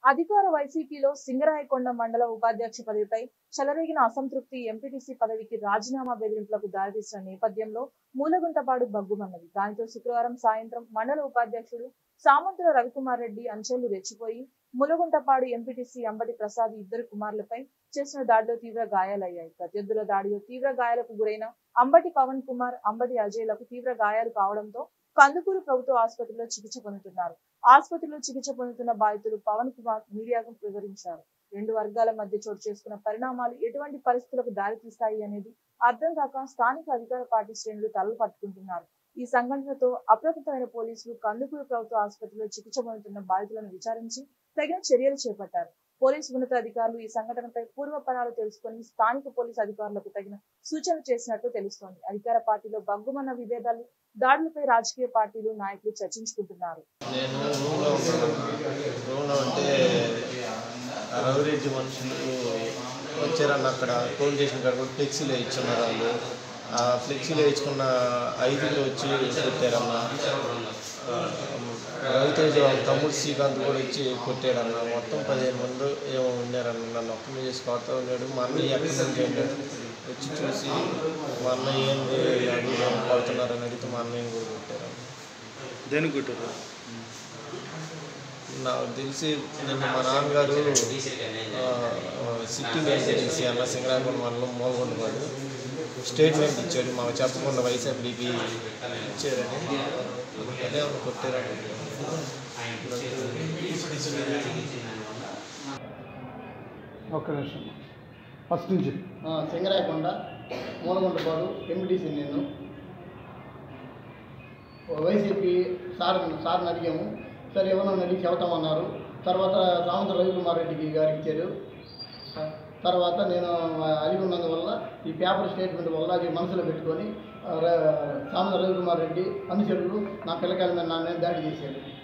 అధికార వైసీపీలో సింగరాయకొండ మండల ఉపాధ్యక్ష పదవిపై చెలరేగిన అసంతృప్తి ఎంపీటీసీ పదవికి రాజీనామా బెదిరింపులకు దారితీసిన నేపథ్యంలో మూలగుంటపాడు బగ్గుమన్నది దానితో శుక్రవారం సాయంత్రం మండల ఉపాధ్యక్షుడు సామంతుల రవికుమార్ రెడ్డి అంచెలు రెచ్చిపోయి ములగుంటపాడు ఎంపీటీసీ అంబటి ప్రసాద్ ఇద్దరు కుమారులపై చేసిన దాడిలో తీవ్ర గాయాలయ్యాయి ప్రత్యర్థుల దాడిలో తీవ్ర గాయాలకు గురైన అంబటి పవన్ కుమార్ అంబటి అజయ్లకు తీవ్ర గాయాలు కావడంతో కందుకూరు ప్రభుత్వ ఆసుపత్రిలో చికిత్స పొందుతున్నారు ఆసుపత్రిలో చికిత్స పొందుతున్న బాధితులు పవన్ కుమార్ మీడియాకు వివరించారు రెండు వర్గాల మధ్య చోటు చేసుకున్న పరిణామాలు ఎటువంటి పరిస్థితులకు దారితీస్తాయి అనేది అర్థం కాక స్థానిక అధికార పార్టీ శ్రేణులు తలలు పట్టుకుంటున్నారు ఈ సంఘటనతో అప్రమత్తమైన పోలీసులు కందుకూరు ప్రభుత్వ ఆసుపత్రిలో చికిత్స పొందుతున్న బాధితులను విచారించి తగిన చర్యలు చేపట్టారు పోలీసు ఉన్నతాధికారులు ఈ సంఘటనపై పూర్వపరాలు తెలుసుకొని స్థానిక పోలీసు అధికారులకు తగిన సూచనలు చేసినట్లు తెలుస్తోంది అధికార పార్టీలో బగ్గుమన్న విభేదాలు దాడులపై రాజకీయ పార్టీలు నాయకులు చర్చించుకుంటున్నారు నేను రూమ్లో ఉన్నాను రూమ్లో ఉంటే ఆ రవిరెడ్డి మనుషులు వచ్చారన్న అక్కడ పోలీస్ స్టేషన్ కాడ కూడా ఫ్లెక్సీలు వేయించున్నారు వాళ్ళు ఆ ఫ్లెక్సీలు వేయించుకున్న ఐదుగురు వచ్చి కొట్టారన్న ఆ, రవితేజ వాళ్ళ తమ్ముడు శ్రీకాంత్ కూడా వచ్చి కొట్టాడన్న మొత్తం పదిహేను మంది ఏమో ఉన్నారన్న నన్ను ఒక్కనే చేసి కొడతా ఉన్నాడు మా అన్నయ్య ఎక్కడి నుంచి వెళ్ళాడు వచ్చి చూసి మా అన్నయ్య ఏంది అది ఇది అని కొడుతున్నారని అడిగితే మా అన్నయ్యని కూడా కొట్టారు దేనికి కొట్టారు నాకు తెలిసి నిన్న మా నాన్నగారు సిట్టింగ్ ఏజెన్సీ అన్న సింగరాకొండ మండలం మోగొండపాడు స్టేట్మెంట్ ఇచ్చాడు మాకు చెప్పకుండా వైఎస్ఆర్డీపీ ఇచ్చారని అదే కొట్టారని ఒక్క నిమిషం ఫస్ట్ నుంచి ఆ, సింగరాయకొండ మూలగుంటపాడు ఎంపీటీసీ నేను వైసీపీ సార్ సార్ని అడిగాము సరే ఏమన్నా అడిగి చెబుతామన్నారు తర్వాత సామంత రవికుమార్ రెడ్డికి గారికి ఇచ్చారు ఆ, తర్వాత నేను అడిగి ఉన్నందువల్ల ఈ పేపర్ స్టేట్మెంట్ వల్ల అది మనసులో పెట్టుకొని ఆ, ర- సామంత రవికుమార్ రెడ్డి అనుచరులు నా పిల్లకాయల మీద నా మీద దాడి చేశారు